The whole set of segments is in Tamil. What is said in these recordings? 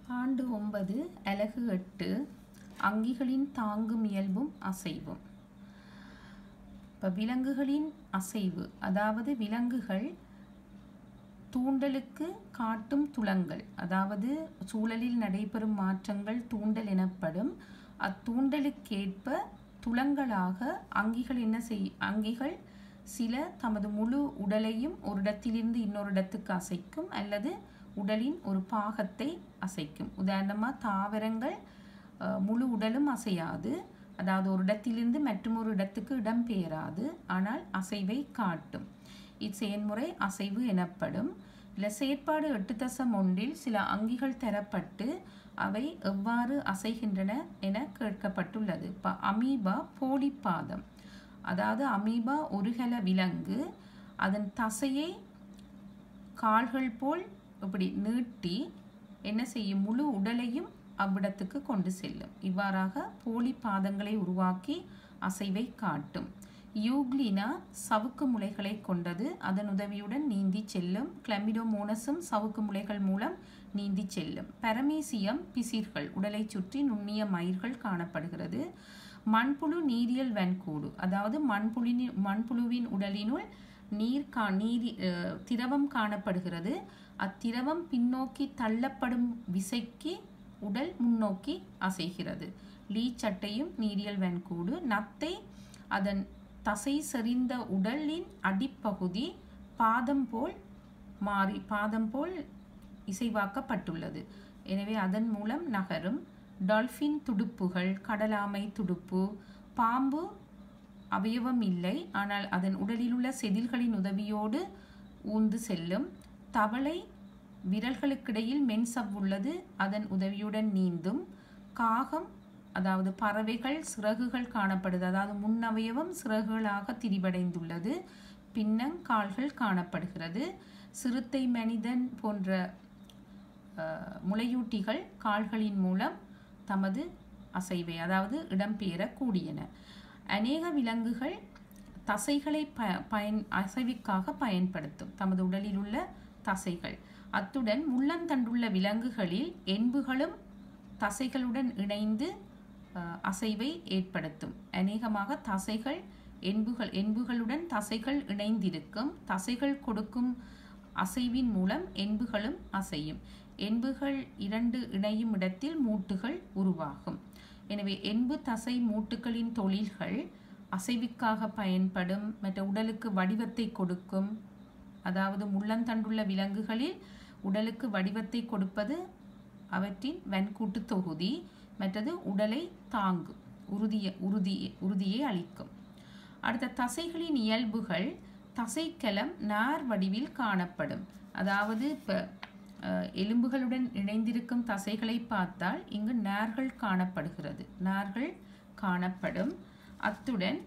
ஆண்டு ஒன்பது அலகு எட்டு அங்கிகளின் தாங்கும் இயல்பும் அசைவும் இப்போ விலங்குகளின் அசைவு அதாவது விலங்குகள் தூண்டலுக்கு காட்டும் துலங்கள் அதாவது சூழலில் நடைபெறும் மாற்றங்கள் தூண்டல் எனப்படும் அத்தூண்டலுக்கேற்ப துலங்களாக அங்கிகள் என்ன செய் அங்கிகள் சில தமது முழு உடலையும் ஒரு இடத்திலிருந்து இன்னொரு இடத்துக்கு அசைக்கும் அல்லது உடலின் ஒரு பாகத்தை அசைக்கும் உதாரணமாக தாவரங்கள் அஹ், முழு உடலும் அசையாது அதாவது ஒரு இடத்திலிருந்து மற்றொரு இடத்துக்கு இடம்பெயராது ஆனால் அசைவை காட்டும் இச்செயல்முறை அசைவு எனப்படும் இல்லை செயற்பாடு எட்டு தசம் ஒன்றில் சில அங்கிகள் தரப்பட்டு அவை எவ்வாறு அசைகின்றன என கேட்கப்பட்டுள்ளது இப்போ அமீபா போலிப்பாதம் அதாவது அமீபா ஒருகல விலங்கு அதன் தசையை கால்கள் போல் இப்படி நீட்டி என்ன செய்யும் முழு உடலையும் அவ்விடத்துக்கு கொண்டு செல்லும் இவ்வாறாக போலி பாதங்களை உருவாக்கி அசைவை காட்டும் யூக்ளினா சவுக்கு முளைகளை கொண்டது அதன் உதவியுடன் நீந்தி செல்லும் கிளமிடோமோனஸும் சவுக்கு முளைகள் மூலம் நீந்தி செல்லும் பரமேசியம் பிசிர்கள் உடலை சுற்றி நுண்ணிய மயிர்கள் காணப்படுகிறது மண்புழு நீரியல் வெண்கூடு அதாவது மண்புழினி மண்புழுவின் உடலினுள் நீர் கா நீரி அஹ், திரவம் காணப்படுகிறது அத்திரவம் பின்னோக்கி தள்ளப்படும் விசைக்கு உடல் முன்னோக்கி அசைகிறது லீ சட்டையும் நீரியல் வெண்கூடு நத்தை அதன் தசை செறிந்த உடலின் அடிப்பகுதி பாதம் போல் மாறி பாதம் போல் இசைவாக்கப்பட்டுள்ளது எனவே அதன் மூலம் நகரும் டால்ஃபின் துடுப்புகள் கடலாமை துடுப்பு பாம்பு அவயவம் இல்லை ஆனால் அதன் உடலிலுள்ள செதில்களின் உதவியோடு ஊந்து செல்லும் தவளை விரல்களுக்கிடையில் மென்சவ் உள்ளது அதன் உதவியுடன் நீந்தும் காகம் அதாவது பறவைகள் சிறகுகள் காணப்படுது அதாவது முன்னவயவம் சிறகுகளாக திரிவடைந்துள்ளது பின்னங்கால்கள் காணப்படுகிறது சிறுத்தை மனிதன் போன்ற அஹ், முளையூட்டிகள் கால்களின் மூலம் தமது அசைவை அதாவது இடம்பெயரக்கூடியன அநேக விலங்குகள் தசைகளை ப பயன் அசைவுக்காக பயன்படுத்தும் தமது உடலில் உள்ள தசைகள் அத்துடன் முள்ளந்தண்டுள்ள விலங்குகளில் என்புகளும் தசைகளுடன் இணைந்து அஹ், அசைவை ஏற்படுத்தும் அநேகமாக தசைகள் என்புகள் என்புகளுடன் தசைகள் இணைந்திருக்கும் தசைகள் கொடுக்கும் அசைவின் மூலம் என்புகளும் அசையும் என்புகள் இரண்டு இணையும் இடத்தில் மூட்டுகள் உருவாகும் எனவே என்பு தசை மூட்டுகளின் தொழில்கள் அசைவுக்காக பயன்படும் மற்ற உடலுக்கு வடிவத்தை கொடுக்கும் அதாவது முள்ளந்தண்டுள்ள விலங்குகளில் உடலுக்கு வடிவத்தை கொடுப்பது அவற்றின் வன்கூட்டு தொகுதி மற்றது உடலை தாங்கும் உறுதிய உறுதியை உறுதியை அளிக்கும் அடுத்த தசைகளின் இயல்புகள் தசைக்கலம் நார் வடிவில் காணப்படும் அதாவது இப்போ எலும்புகளுடன் இணைந்திருக்கும் தசைகளை பார்த்தால் இங்கு நார்கள் காணப்படுகிறது நார்கள் காணப்படும் அத்துடன்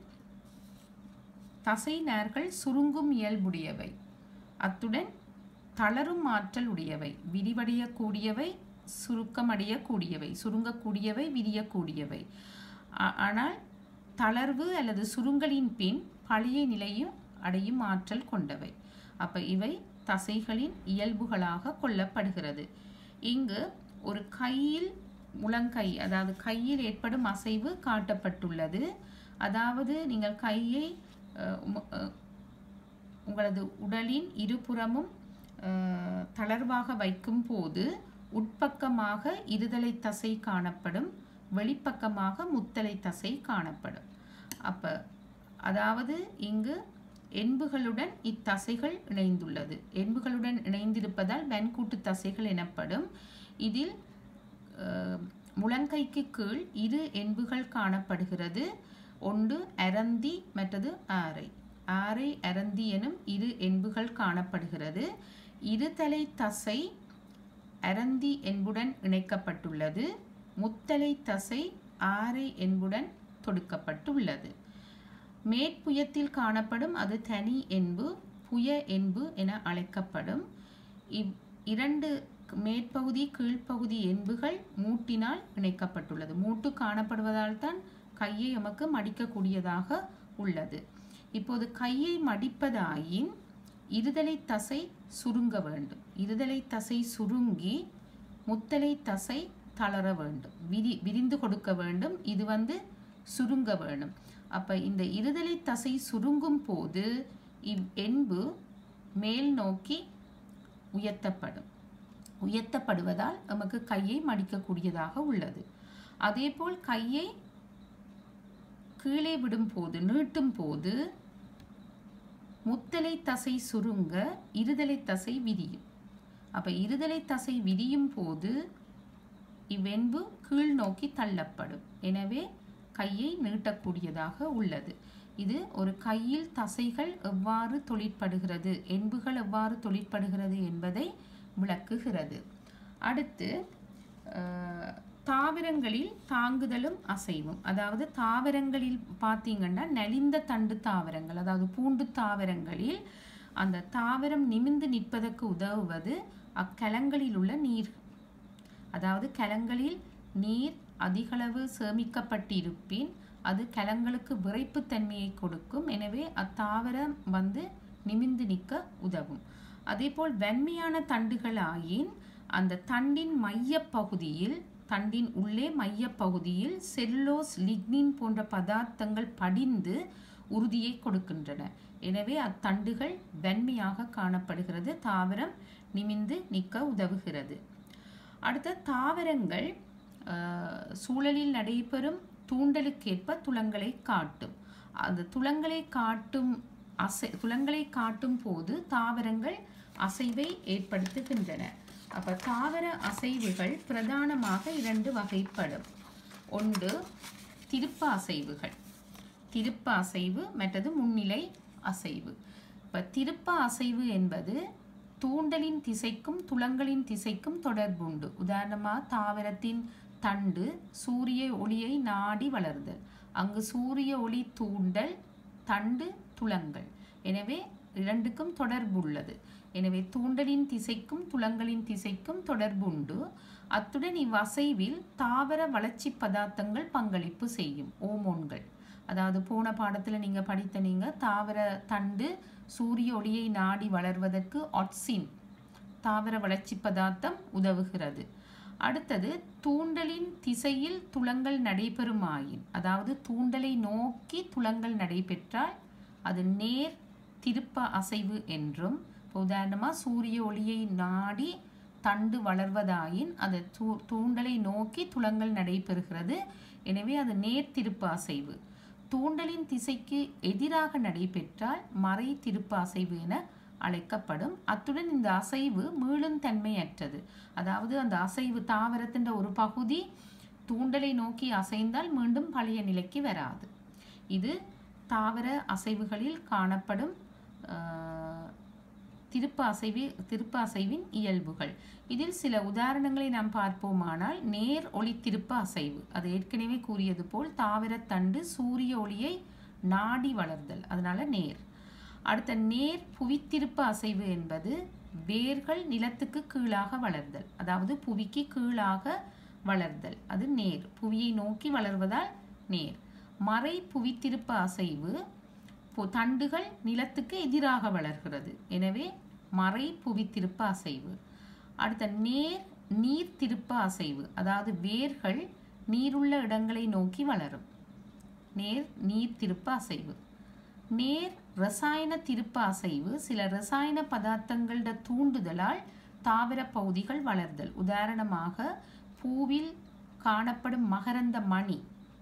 தசை நார்கள் சுருங்கும் இயல்புடையவை அத்துடன் தளரும் ஆற்றல் உடையவை விரிவடையக்கூடியவை சுருக்கமடையக்கூடியவை சுருங்கக்கூடியவை விரியக்கூடியவை ஆ- ஆனால் தளர்வு அல்லது சுருங்கலின் பின் பழைய நிலையும் அடையும் ஆற்றல் கொண்டவை அப்ப இவை தசைகளின் இயல்புகளாக கொள்ளப்படுகிறது இங்கு ஒரு கையில் முழங்கை அதாவது கையில் ஏற்படும் அசைவு காட்டப்பட்டுள்ளது அதாவது நீங்கள் கையை அஹ், உம- அஹ், உங்களது உடலின் இருபுறமும் அஹ், தளர்வாக வைக்கும் போது உட்பக்கமாக இருதலை தசை காணப்படும் வெளிப்பக்கமாக முத்தலை தசை காணப்படும் அப்ப அதாவது இங்கு என்புகளுடன் இத்தசைகள் இணைந்துள்ளது என்புகளுடன் இணைந்திருப்பதால் வெண்கூட்டு தசைகள் எனப்படும் இதில் அஹ், முழங்கைக்கு கீழ் இரு என்புகள் காணப்படுகிறது ஒன்று அரந்தி மற்றது ஆரை ஆரை அரந்தி எனும் இரு என்புகள் காணப்படுகிறது இருதலை தசை அரந்தி என்புடன் இணைக்கப்பட்டுள்ளது முத்தலை தசை ஆரை என்புடன் தொடுக்கப்பட்டுள்ளது மேற்புயத்தில் காணப்படும் அது தனி என்பு புய என்பு என அழைக்கப்படும் இவ் இரண்டு மேற்பகுதி கீழ்ப்பகுதி என்புகள் மூட்டினால் இணைக்கப்பட்டுள்ளது மூட்டு காணப்படுவதால் தான் கையை எமக்கு மடிக்கக்கூடியதாக உள்ளது இப்போது கையை மடிப்பதாயின் இருதலை தசை சுருங்க வேண்டும் இருதலை தசை சுருங்கி முத்தலை தசை தளர வேண்டும் விரி விரிந்து கொடுக்க வேண்டும் இது வந்து சுருங்க வேண்டும் அப்ப இந்த இருதலை தசை சுருங்கும் போது இவ் என்பு மேல் நோக்கி உயர்த்தப்படும் உயர்த்தப்படுவதால் நமக்கு கையை மடிக்கக்கூடியதாக உள்ளது அதேபோல் கையை கீழே விடும் போது நீட்டும் போது முத்தலை தசை சுருங்க இருதலை தசை விரியும் அப்ப இருதலை தசை விரியும் போது இவ்வென்பு கீழ் நோக்கி தள்ளப்படும் எனவே கையை நீட்டக்கூடியதாக உள்ளது இது ஒரு கையில் தசைகள் எவ்வாறு தொழிற்படுகிறது என்புகள் எவ்வாறு தொழிற்படுகிறது என்பதை விளக்குகிறது அடுத்து அஹ், தாவரங்களில் தாங்குதலும் அசைவும் அதாவது தாவரங்களில் பார்த்தீங்கன்னா நலிந்த தண்டு தாவரங்கள் அதாவது பூண்டு தாவரங்களில் அந்த தாவரம் நிமிர்ந்து நிற்பதற்கு உதவுவது அக்கலங்களில் உள்ள நீர் அதாவது கலங்களில் நீர் அதிகளவு சேமிக்கப்பட்டிருப்பின் அது கலங்களுக்கு விறைப்புத்தன்மையை கொடுக்கும் எனவே அத்தாவரம் வந்து நிமிர்ந்து நிற்க உதவும் அதேபோல் வெண்மையான தண்டுகள் ஆயின் அந்த தண்டின் மையப் பகுதியில் தண்டின் உள்ளே மையப் பகுதியில் செல்லுலோஸ் லிக்னின் போன்ற பதார்த்தங்கள் படிந்து உறுதியை கொடுக்கின்றன எனவே அத்தண்டுகள் வெண்மையாக காணப்படுகிறது தாவரம் நிமிர்ந்து நிற்க உதவுகிறது அடுத்த தாவரங்கள் ஆஹ், சூழலில் நடைபெறும் தூண்டலுக்கேற்ப துலங்களை காட்டும் அந்த துலங்களை காட்டும் அசை துலங்களை காட்டும் போது தாவரங்கள் அசைவை ஏற்படுத்துகின்றன அப்ப தாவர அசைவுகள் பிரதானமாக இரண்டு வகைப்படும் ஒன்று திருப்ப அசைவுகள் திருப்ப அசைவு மற்றது முன்னிலை அசைவு இப்போ திருப்ப அசைவு என்பது தூண்டலின் திசைக்கும் துலங்களின் திசைக்கும் தொடர்புண்டு உதாரணமாக தாவரத்தின் தண்டு சூரிய ஒளியை நாடி வளர்தல் அங்கு சூரிய ஒளி தூண்டல் தண்டு துலங்கள் எனவே இரண்டுக்கும் தொடர்புள்ளது எனவே தூண்டலின் திசைக்கும் துலங்களின் திசைக்கும் தொடர்புண்டு அத்துடன் இவ்வசைவில் தாவர வளர்ச்சி பதார்த்தங்கள் பங்களிப்பு செய்யும் ஓமோன்கள் அதாவது போன பாடத்தில் நீங்கள் படித்த நீங்கள் தாவர தண்டு சூரிய ஒளியை நாடி வளர்வதற்கு ஆட்சின் தாவர வளர்ச்சி பதார்த்தம் உதவுகிறது அடுத்தது தூண்டலின் திசையில் துலங்கள் நடைபெறுமாயின் அதாவது தூண்டலை நோக்கி துலங்கள் நடைபெற்றால் அது நேர் திருப்ப அசைவு என்றும் இப்போ உதாரணமாக சூரிய ஒளியை நாடி தண்டு வளர்வதாயின் அது தூ தூண்டலை நோக்கி துலங்கள் நடைபெறுகிறது எனவே அது நேர் திருப்ப அசைவு தூண்டலின் திசைக்கு எதிராக நடைபெற்றால் மறை திருப்ப அசைவு என அழைக்கப்படும் அத்துடன் இந்த அசைவு மீளும் தன்மையற்றது அதாவது அந்த அசைவு தாவரத்தின் ஒரு பகுதி தூண்டலை நோக்கி அசைந்தால் மீண்டும் பழைய நிலைக்கு வராது இது தாவர அசைவுகளில் காணப்படும் ஆஹ், திருப்ப அசைவி திருப்ப அசைவின் இயல்புகள் இதில் சில உதாரணங்களை நாம் பார்ப்போமானால் நேர் ஒளி திருப்ப அசைவு அது ஏற்கனவே கூறியது போல் தாவரத்தண்டு சூரிய ஒளியை நாடி வளர்தல் அதனால நேர் அடுத்த நேர் புவித்திருப்ப அசைவு என்பது வேர்கள் நிலத்துக்கு கீழாக வளர்தல் அதாவது புவிக்கு கீழாக வளர்தல் அது நேர் புவியை நோக்கி வளர்வதால் நேர் மறை புவித்திருப்ப அசைவு பொ- தண்டுகள் நிலத்துக்கு எதிராக வளர்கிறது எனவே மறை புவித்திருப்ப அசைவு அடுத்த நேர் நீர் திருப்ப அசைவு அதாவது வேர்கள் நீருள்ள இடங்களை நோக்கி வளரும் நேர் நீர் திருப்ப அசைவு நேர் ரசாயன திருப்ப அசைவு சில ரசாயன பதார்த்தங்களோட தூண்டுதலால் தாவர பகுதிகள் வளர்தல் உதாரணமாக பூவில் காணப்படும் மகரந்த மணி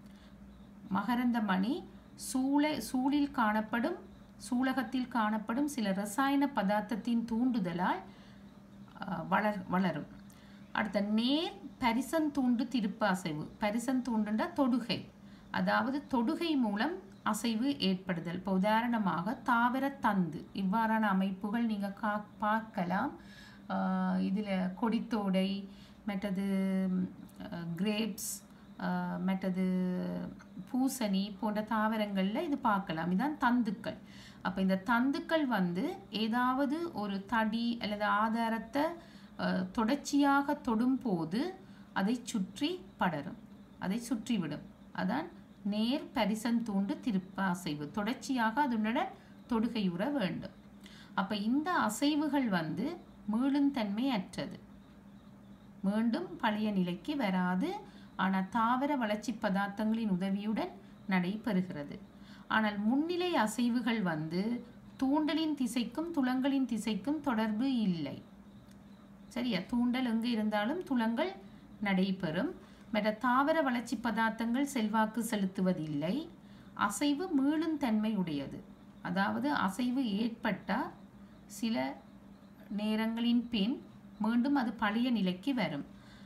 மகரந்த மணி சூளை சூழில் காணப்படும் சூலகத்தில் காணப்படும் சில ரசாயன பதார்த்தத்தின் தூண்டுதலால் அஹ், வளர் வளரும் அடுத்த நேர் பரிசந்தூண்டு திருப்ப அசைவு பரிசந்தூண்டுன்ற தொடுகை அதாவது தொடுகை மூலம் அசைவு ஏற்படுதல் இப்போ உதாரணமாக தாவர தந்து இவ்வாறான அமைப்புகள் நீங்கள் கா பார்க்கலாம் இதில் கொடித்தோடை மற்றது கிரேப்ஸ் மற்றது பூசணி போன்ற தாவரங்களில் இது பார்க்கலாம் இதான் தந்துக்கள் அப்போ இந்த தந்துக்கள் வந்து ஏதாவது ஒரு தடி அல்லது ஆதாரத்தை அஹ், தொடர்ச்சியாக தொடும்போது அதை சுற்றி படரும் அதை சுற்றிவிடும் அதான் நேர் பரிசந்தூண்டு திருப்ப அசைவு தொடர்ச்சியாக அதனுடன் தொடுகையுற வேண்டும் அப்போ இந்த அசைவுகள் வந்து மீளுந்தன்மை அற்றது மீண்டும் பழைய நிலைக்கு வராது ஆனால் தாவர வளர்ச்சி பதார்த்தங்களின் உதவியுடன் நடைபெறுகிறது ஆனால் முன்னிலை அசைவுகள் வந்து தூண்டலின் திசைக்கும் துலங்களின் திசைக்கும் தொடர்பு இல்லை சரியா தூண்டல் எங்கே இருந்தாலும் துலங்கள் நடைபெறும் மற்ற தாவர வளர்ச்சி பதார்த்தங்கள் செல்வாக்கு செலுத்துவதில்லை அசைவு மீளும் தன்மை உடையது அதாவது அசைவு ஏற்பட்டால் சில நேரங்களின் பின் மீண்டும் அது பழைய நிலைக்கு வரும்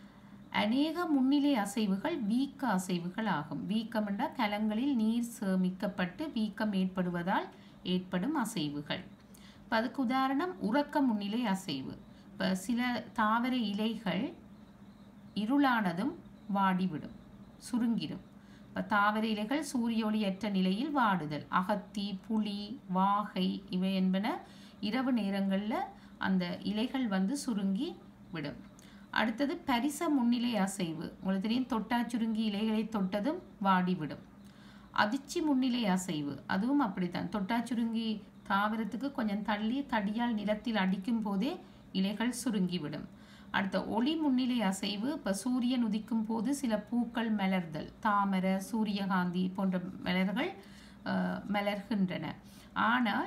அநேக முன்னிலை அசைவுகள் வீக்க அசைவுகள் ஆகும் வீக்கம் என்றால் கலங்களில் நீர் சேமிக்கப்பட்டு வீக்கம் ஏற்படுவதால் ஏற்படும் அசைவுகள் இப்போ அதுக்கு உதாரணம் உறக்க முன்னிலை அசைவு இப்போ சில தாவர இலைகள் இருளானதும் வாடிவிடும் சுருங்கிடும் இப்போ தாவர இலைகள் சூரிய ஒளியற்ற நிலையில் வாடுதல் அகத்தி புளி வாகை இவை என்பன இரவு நேரங்களில் அந்த இலைகள் வந்து சுருங்கி விடும் அடுத்தது பரிச முன்னிலை அசைவு உங்களுக்கு தெரியும் தொட்டா சுருங்கி இலைகளை தொட்டதும் வாடிவிடும் அதிர்ச்சி முன்னிலை அசைவு அதுவும் அப்படித்தான் தொட்டா சுருங்கி தாவரத்துக்கு கொஞ்சம் தள்ளி தடியால் நிலத்தில் அடிக்கும் போதே இலைகள் சுருங்கிவிடும் அடுத்த ஒளி முன்னிலை அசைவு இப்போ சூரியன் உதிக்கும் போது சில பூக்கள் மலர்தல் தாமரை சூரியகாந்தி போன்ற மலர்கள் அஹ், மலர்கின்றன ஆனால்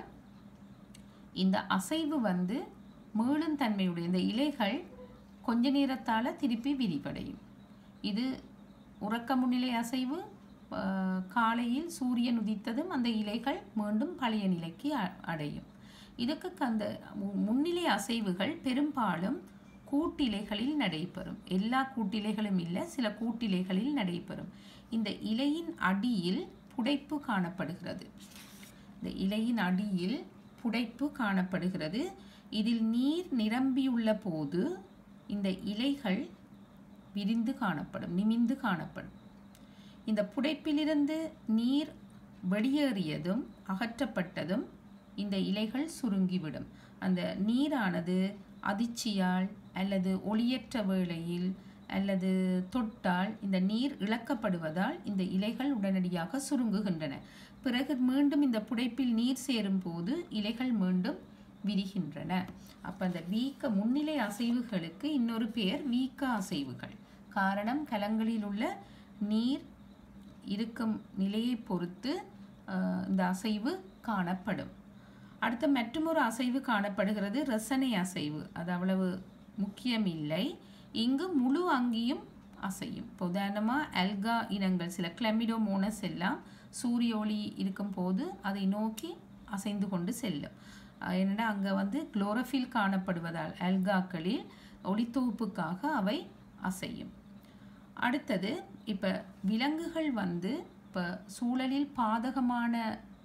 இந்த அசைவு வந்து மீளும் தன்மையுடைய இந்த இலைகள் கொஞ்ச நேரத்தால் திருப்பி விரிவடையும் இது உறக்க முன்னிலை அசைவு அஹ், காலையில் சூரியன் உதித்ததும் அந்த இலைகள் மீண்டும் பழைய நிலைக்கு அ- அடையும் இதுக்கு அந்த மு- முன்னிலை அசைவுகள் பெரும்பாலும் கூட்டிலைகளில் நடைபெறும் எல்லா கூட்டிலைகளும் இல்லை சில கூட்டிலைகளில் நடைபெறும் இந்த இலையின் அடியில் புடைப்பு காணப்படுகிறது இந்த இலையின் அடியில் புடைப்பு காணப்படுகிறது இதில் நீர் நிரம்பியுள்ள போது இந்த இலைகள் விரிந்து காணப்படும் நிமிந்து காணப்படும் இந்த புடைப்பிலிருந்து நீர் வெளியேறியதும் அகற்றப்பட்டதும் இந்த இலைகள் சுருங்கிவிடும் அந்த நீரானது அதிர்ச்சியால் அல்லது ஒளியற்ற வேளையில் அல்லது தொட்டால் இந்த நீர் இழக்கப்படுவதால் இந்த இலைகள் உடனடியாக சுருங்குகின்றன பிறகு மீண்டும் இந்த புடைப்பில் நீர் சேரும் போது இலைகள் மீண்டும் விரிகின்றன அப்ப அந்த வீக்க முன்னிலை அசைவுகளுக்கு இன்னொரு பெயர் வீக்க அசைவுகள் காரணம் கலங்களில் உள்ள நீர் இருக்கும் நிலையை பொறுத்து அஹ், இந்த அசைவு காணப்படும் அடுத்த மற்றொரு அசைவு காணப்படுகிறது ரசனை அசைவு அது அவ்வளவு முக்கியம் இல்லை இங்கு முழு அங்கியும் அசையும் இப்போ உதாரணமாக அல்கா இனங்கள் சில கிளமிடோமோனஸ் எல்லாம் சூரிய ஒளி இருக்கும் போது அதை நோக்கி அசைந்து கொண்டு செல்லும் அஹ் என்னடா அங்கே வந்து குளோரோஃபில் காணப்படுவதால் அல்காக்களில் ஒளித்தொகுப்புக்காக அவை அசையும் அடுத்தது இப்போ விலங்குகள் வந்து இப்போ சூழலில் பாதகமான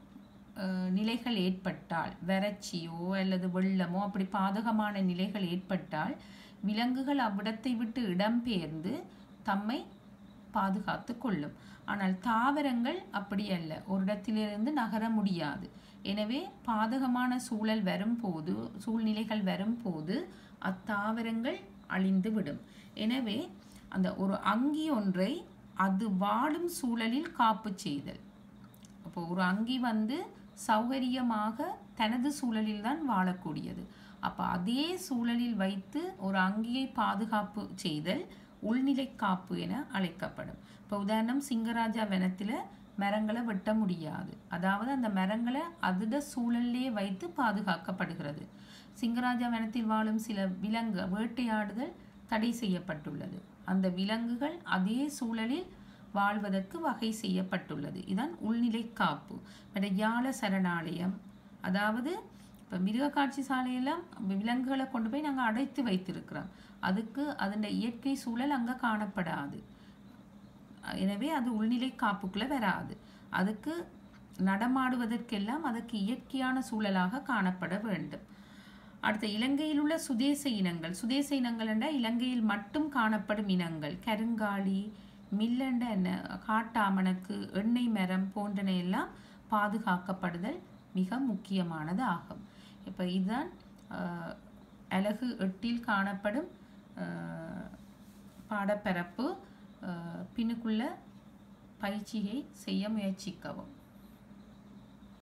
அஹ், நிலைகள் ஏற்பட்டால் வறட்சியோ அல்லது வெள்ளமோ அப்படி பாதகமான நிலைகள் ஏற்பட்டால் விலங்குகள் அவ்விடத்தை விட்டு இடம்பெயர்ந்து தம்மை பாதுகாத்து கொள்ளும் ஆனால் தாவரங்கள் அப்படி அல்ல ஒரு இடத்திலிருந்து நகர முடியாது எனவே பாதகமான சூழல் வரும்போது சூழ்நிலைகள் வரும்போது அத்தாவரங்கள் அழிந்து விடும் எனவே அந்த ஒரு அங்கி ஒன்றை அது வாழும் சூழலில் காப்பு செய்தல் அப்போ ஒரு அங்கி வந்து சௌகரியமாக தனது சூழலில் தான் வாழக்கூடியது அப்போ அதே சூழலில் வைத்து ஒரு அங்கியை பாதுகாப்பு செய்தல் உள்நிலை காப்பு என அழைக்கப்படும் இப்போ உதாரணம் சிங்கராஜா வனத்தில் மரங்களை வெட்ட முடியாது அதாவது அந்த மரங்களை அதோட சூழல்லே வைத்து பாதுகாக்கப்படுகிறது சிங்கராஜா வனத்தில் வாழும் சில விலங்கு வேட்டையாடுதல் தடை செய்யப்பட்டுள்ளது அந்த விலங்குகள் அதே சூழலில் வாழ்வதற்கு வகை செய்யப்பட்டுள்ளது இதான் உள்நிலை காப்பு மற்ற யாழ சரணாலயம் அதாவது இப்போ மிருக காட்சி சாலையெல்லாம் விலங்குகளை கொண்டு போய் நாங்கள் அடைத்து வைத்திருக்கிறோம் அதுக்கு அதன் இயற்கை சூழல் அங்கே காணப்படாது எனவே அது உள்நிலை காப்புக்குள்ளே வராது அதுக்கு நடமாடுவதற்கெல்லாம் அதற்கு இயற்கையான சூழலாக காணப்பட வேண்டும் அடுத்த இலங்கையில் உள்ள சுதேச இனங்கள் சுதேச இனங்கள் என்றால் இலங்கையில் மட்டும் காணப்படும் இனங்கள் கருங்காலி மில்லண்ட என்ன காட்டாமணக்கு எண்ணெய் மரம் போன்றன எல்லாம் பாதுகாக்கப்படுதல் மிக முக்கியமானது ஆகும் இப்போ இதுதான் ஆஹ், அலகு எட்டில் காணப்படும் ஆஹ், பாடப்பரப்பு ஆஹ், பின்னுக்குள்ள பயிற்சியை செய்ய முயற்சிக்கவும்